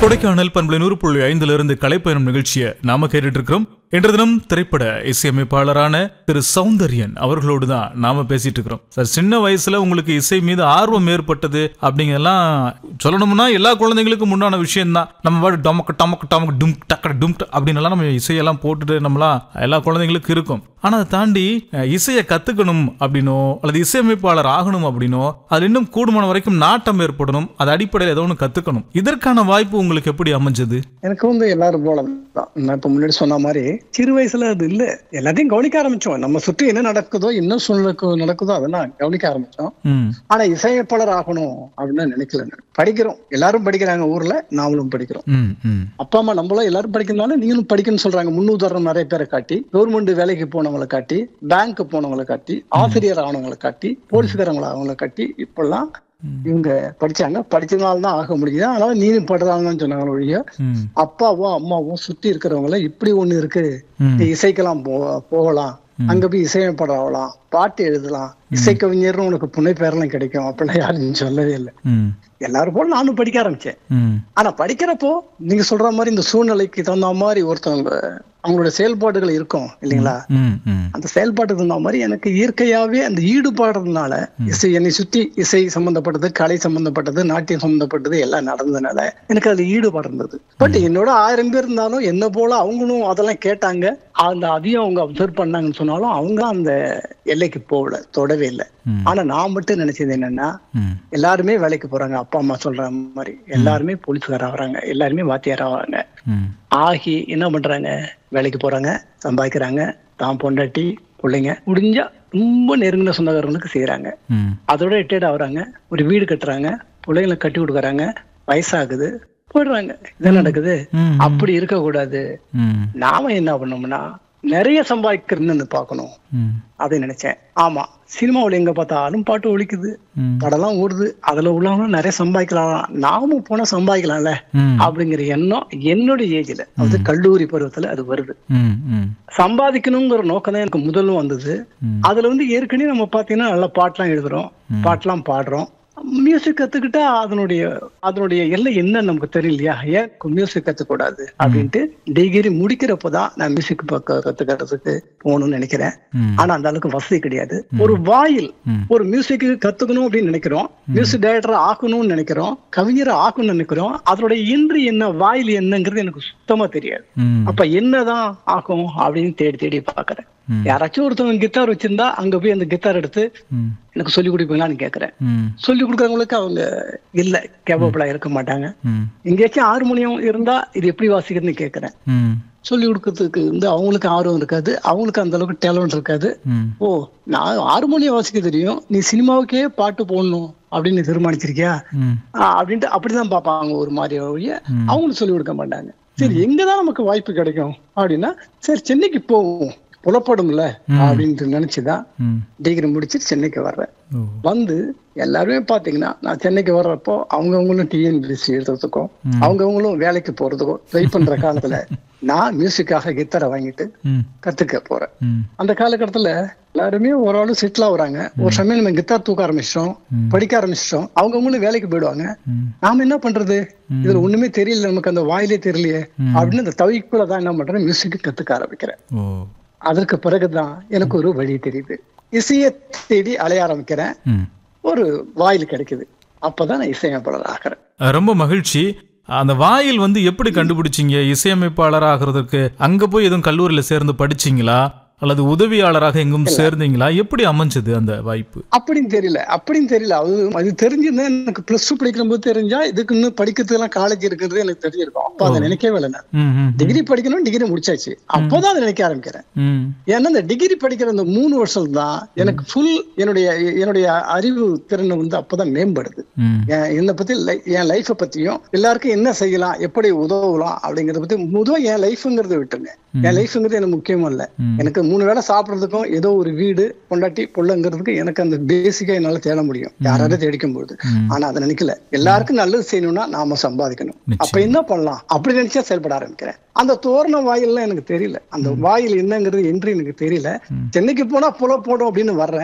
கொடைக்கானல் பண்பலை நூறு புள்ளி ஐந்துல இருந்து கலைப்பயணம் நிகழ்ச்சியை நாம கேட்டுட்டு இருக்கிறோம் இன்று தினம் திரைப்பட இசையமைப்பாளரான திரு சௌந்தர்யன் அவர்களோடு தான் நாம பேசிட்டு இருக்கிறோம் சார் சின்ன வயசுல உங்களுக்கு இசை மீது ஆர்வம் ஏற்பட்டது அப்படிங்கெல்லாம் சொல்லணும்னா எல்லா குழந்தைங்களுக்கும் முன்னான விஷயம் தான் நம்ம பாட்டு டமக்கு டமக்கு டமக்கு டும் டக்க டும் அப்படின்னு எல்லாம் நம்ம இசையெல்லாம் போட்டுட்டு நம்மளாம் எல்லா குழந்தைங்களுக்கும் இருக்கும் ஆனா அதை தாண்டி அஹ், இசையை கத்துக்கணும் அப்படின்னோ அல்லது இசையமைப்பாளர் ஆகணும் அப்படின்னோ அது இன்னும் கூடுமான வரைக்கும் நாட்டம் ஏற்படணும் அது அடிப்படையில் ஏதோ ஒன்று கத்துக்கணும் இதற்கான வாய்ப்பு உங்களுக்கு எப்படி அமைஞ்சது எனக்கு வந்து எல்லாரும் போல தான் நான் இப்ப முன்னாடி சொன்ன மாதிரி சிறு வயசுல அது இல்ல எல்லாத்தையும் கவனிக்க ஆரம்பிச்சோம் நம்ம சுற்றி என்ன நடக்குதோ என்ன சூழ்நிலை நடக்குதோ அதெல்லாம் கவனிக்க ஆரம்பிச்சோம் ம் ஆனா இசையமைப்பாளர் ஆகணும் அப்படின்னு நினைக்கல நான். படிக்கிறோம் எல்லாரும் படிக்கிறாங்க ஊர்ல நாமளும் படிக்கிறோம் ம் ம் அப்பா அம்மா நம்மளும் எல்லாரும் படிக்கிறதுனால நீங்களும் படிக்கணும்னு சொல்றாங்க முன்னுதாரணம் நிறைய பேரை காட்டி கவர்மெண்ட் வேலைக்கு போனவங்களை காட்டி பேங்க் போனவங்களை காட்டி ஆசிரியர் ஆனவங்களை காட்டி போலீஸ்காரங்களை அவங்களை காட்டி இப்பெல்லாம் இவங்க படிச்சாங்க படிச்சதுனால தான் ஆக முடியுது அதனால நீனும் படுறாங்கன்னு சொன்னாங்க ஒழிய ம் அப்பாவும் அம்மாவும் சுத்தி இருக்கிறவங்கள இப்படி ஒண்ணு இருக்கு ம். நீ இசைக்கெல்லாம் போ போகலாம் அங்க போய் இசையமைப்பாளர் ஆகலாம் பாட்டு எழுதலாம் இசைக்கவிஞர்னு உனக்கு புனை பேரெல்லாம் கிடைக்கும் அப்படிலாம் யாரும் சொல்லவே இல்லை ம் எல்லாரும் போல நானும் படிக்க ஆரம்பிச்சேன் ம் ஆனா படிக்கிறப்போ நீங்க சொல்ற மாதிரி இந்த சூழ்நிலைக்கு தகுந்த மாதிரி ஒருத்தவங்க அவங்களோட செயல்பாடுகள் இருக்கும் இல்லைங்களா ம் ம் அந்த செயல்பாட்டுக்கு தகுந்த மாதிரி எனக்கு இயற்கையாவே அந்த ஈடுபாடுறதுனால இசை என்னை சுத்தி இசை சம்பந்தப்பட்டது கலை சம்பந்தப்பட்டது நாட்டியம் சம்பந்தப்பட்டது எல்லாம் நடந்ததுனால எனக்கு அதுல ஈடுபாடு இருந்தது பட் என்னோட ஆயிரம் பேர் இருந்தாலும் என்ன போல அவங்களும் அதெல்லாம் கேட்டாங்க அந்த அதையும் அவங்க அப்சர்வ் பண்ணாங்கன்னு சொன்னாலும் அவங்க அந்த எல்லைக்கு போகல தொடவே இல்லை ம். ஆனா நான் மட்டும் நினைச்சது என்னன்னா ம் எல்லாருமே வேலைக்கு போறாங்க அப்பா அம்மா சொல்ற மாதிரி எல்லாருமே போலீஸ்கார ஆகுறாங்க எல்லாருமே வாத்தியார் ஆகுறாங்க ம் ஆகி என்ன பண்றாங்க வேலைக்கு போறாங்க சம்பாதிக்கிறாங்க தான் பொண்டாட்டி பிள்ளைங்க முடிஞ்சா ரொம்ப நெருங்கின சொந்தக்காரங்களுக்கு செய்யறாங்க ம் அதோட ரிட்டையர்ட் ஆகுறாங்க ஒரு வீடு கட்டுறாங்க பிள்ளைங்களை கட்டி கொடுக்குறாங்க வயசாகுது போயிடுறாங்க இதான் நடக்குது ம். அப்படி இருக்க கூடாது ம் நாம என்ன பண்ணோம்னா நிறைய சம்பாதிக்கிறதுன்னு பார்க்கணும் ம் அப்படின்னு நினைச்சேன் ஆமா சினிமாவில் எங்க பார்த்தாலும் பாட்டு ஒழிக்குது ம் படம்லாம் ஓடுது அதுல உள்ளவங்க நிறைய சம்பாதிக்கலாம் நாமும் போனா சம்பாதிக்கலாம்ல ம் அப்படிங்கிற எண்ணம் என்னுடைய ஏஜ்ல அது கல்லூரி பருவத்துல அது வருது ம் ம் சம்பாதிக்கணுங்கிற நோக்கம் தான் எனக்கு முதல்ல வந்தது ம். அதுல வந்து ஏற்கனவே நம்ம பாத்தீங்கன்னா நல்ல பாட்டெல்லாம் எழுதுறோம் பாட்டெல்லாம் பாடுறோம் மியூசிக் கத்துக்கிட்டா அதனுடைய அதனுடைய எல்லை என்ன நமக்கு தெரியலையா ஏன் மியூசிக் கத்துக்கூடாது அப்படின்ட்டு டிகிரி முடிக்கிறப்பதான் நான் மியூசிக் கத்துக்கிறதுக்கு போகணும்னு நினைக்கிறேன் ம். ஆனா அந்த அளவுக்கு வசதி கிடையாது ஒரு வாயில் ம். ஒரு மியூசிக் கத்துக்கணும் அப்படின்னு நினைக்கிறோம் மியூசிக் டைரக்டர் ஆக்கணும்னு நினைக்கிறோம் கவிஞரை ஆக்கணும்னு நினைக்கிறோம் அதனுடைய இன்று என்ன வாயில் என்னங்கிறது எனக்கு சுத்தமா தெரியாது ம் அப்ப என்னதான் ஆகும் அப்படின்னு தேடி தேடி பாக்குறேன் ம். யாராச்சும் ஒருத்தவங்க கித்தார் வச்சிருந்தா அங்க போய் அந்த கித்தார் எடுத்து ம் எனக்கு சொல்லி கொடுப்பீங்களான்னு கேக்குறேன் ம் சொல்லி கொடுக்கறவங்களுக்கு அவங்க இல்ல கேபபிளா இருக்க மாட்டாங்க ம் எங்கேயாச்சும் ஹார்மோனியம் இருந்தா இது எப்படி வாசிக்கிறதுன்னு கேக்குறேன் ம் சொல்லி கொடுக்கறதுக்கு வந்து அவங்களுக்கு ஆர்வம் இருக்காது அவங்களுக்கு அந்த அளவுக்கு டேலண்ட் இருக்காது ம் ஓ நான் ஹார்மோனியம் வாசிக்க தெரியும் நீ சினிமாவுக்கே பாட்டு போடணும் அப்படின்னு நீ தீர்மானிச்சிருக்கியா ம் ஆ, அப்படின்ட்டு அப்படிதான் பார்ப்பாங்க ஒரு மாதிரி ஒழிய அவங்களும் சொல்லி கொடுக்க மாட்டாங்க சரி எங்கதான் நமக்கு வாய்ப்பு கிடைக்கும் அப்படின்னா சரி சென்னைக்கு போவோம் புலப்படும்ல அப்படின்ட்டு நினைச்சுதான் ம் டிகிரி முடிச்சு சென்னைக்கு வர்றேன் ஓ வந்து எல்லாருமே பாத்தீங்கன்னா நான் சென்னைக்கு வர்றப்போ அவங்கவுங்களும் டிஎன்பிசி எழுதுறதுக்கும் அவங்கவுங்களும் வேலைக்கு போறதுக்கும் ட்ரை பண்ற காலத்துல நான் மியூசிக்காக கித்தாரை வாங்கிட்டு ம் கத்துக்க போறேன் ம் அந்த காலகட்டத்துல எல்லாருமே ஒரு ஆளு செட்டில் ஆகுறாங்க ஒரு சமயம் நம்ம கித்தார் தூக்க ஆரம்பிச்சிட்டோம் படிக்க ஆரம்பிச்சிட்டோம் அவங்கவுங்களும் வேலைக்கு போயிடுவாங்க ம் நாம என்ன பண்றது இதுல ஒண்ணுமே தெரியல நமக்கு அந்த வாயிலே தெரியலையே அப்படின்னு அந்த தவிக்குள்ள தான் என்ன பண்றேன் மியூசிக் கத்துக்க ஆரம்பிக்கிறேன் ஓ அதற்கு பிறகுதான் எனக்கு ஒரு வழி தெரியுது இசையை தேடி அலைய ஆரம்பிக்கிறேன் ம் ஒரு வாயில் கிடைக்குது அப்பதான் நான் இசையமைப்பாளர் ஆகிறேன் அஹ் ரொம்ப மகிழ்ச்சி அந்த வாயில் வந்து எப்படி கண்டுபிடிச்சீங்க இசையமைப்பாளர் ஆகிறதுக்கு அங்க போய் எதுவும் கல்லூரியில சேர்ந்து படிச்சீங்களா அல்லது உதவியாளராக எங்கும் சேர்ந்தீங்களா எப்படி அமைஞ்சது அந்த வாய்ப்பு அப்படின்னு தெரியல அப்படின்னு தெரியல அது அது தெரிஞ்சிருந்தா எனக்கு பிளஸ் டூ படிக்கிற போது தெரிஞ்சா இதுக்கு இன்னும் படிக்கிறதுக்கெல்லாம் காலேஜ் இருக்கிறது எனக்கு தெரிஞ்சிருக்கும் அப்ப அதை நினைக்கவே இல்லை நான் ம் ம் டிகிரி படிக்கணும் டிகிரி முடிச்சாச்சு அப்போதான் அதை நினைக்க ஆரம்பிக்கிறேன் ம் ஏன்னா இந்த டிகிரி படிக்கிற அந்த மூணு வருஷம் தான் எனக்கு ஃபுல் என்னுடைய என்னுடைய அறிவு திறனை வந்து அப்பதான் மேம்படுது ம் என் என்னை பத்தி லை- என் லைஃப்பை பத்தியும் எல்லாருக்கும் என்ன செய்யலாம் எப்படி உதவலாம் அப்படிங்கறத பத்தி முதல் என் லைஃப்ங்கிறத விட்டுருங்க என் லைஃப்ங்கிறது எனக்கு முக்கியமும் இல்ல எனக்கு மூணு வேளை சாப்பிடுறதுக்கும் ஏதோ ஒரு வீடு பொண்டாட்டி பொள்ளுங்கிறதுக்கு எனக்கு அந்த பேசிக்கா என்னால தேட முடியும் யாராவது தேடிக்கும் போது ஆனா அதை நினைக்கல எல்லாருக்கும் நல்லது செய்யணும்னா நாம சம்பாதிக்கணும் அப்ப என்ன பண்ணலாம் அப்படி நினைச்சா செயல்பட ஆரம்பிக்கிறேன் அந்த தோரண வாயில்லாம் எனக்கு தெரியல அந்த வாயில் என்னங்கிறது என்று எனக்கு தெரியல சென்னைக்கு போனா புல போடும் அப்படின்னு வர்றேன்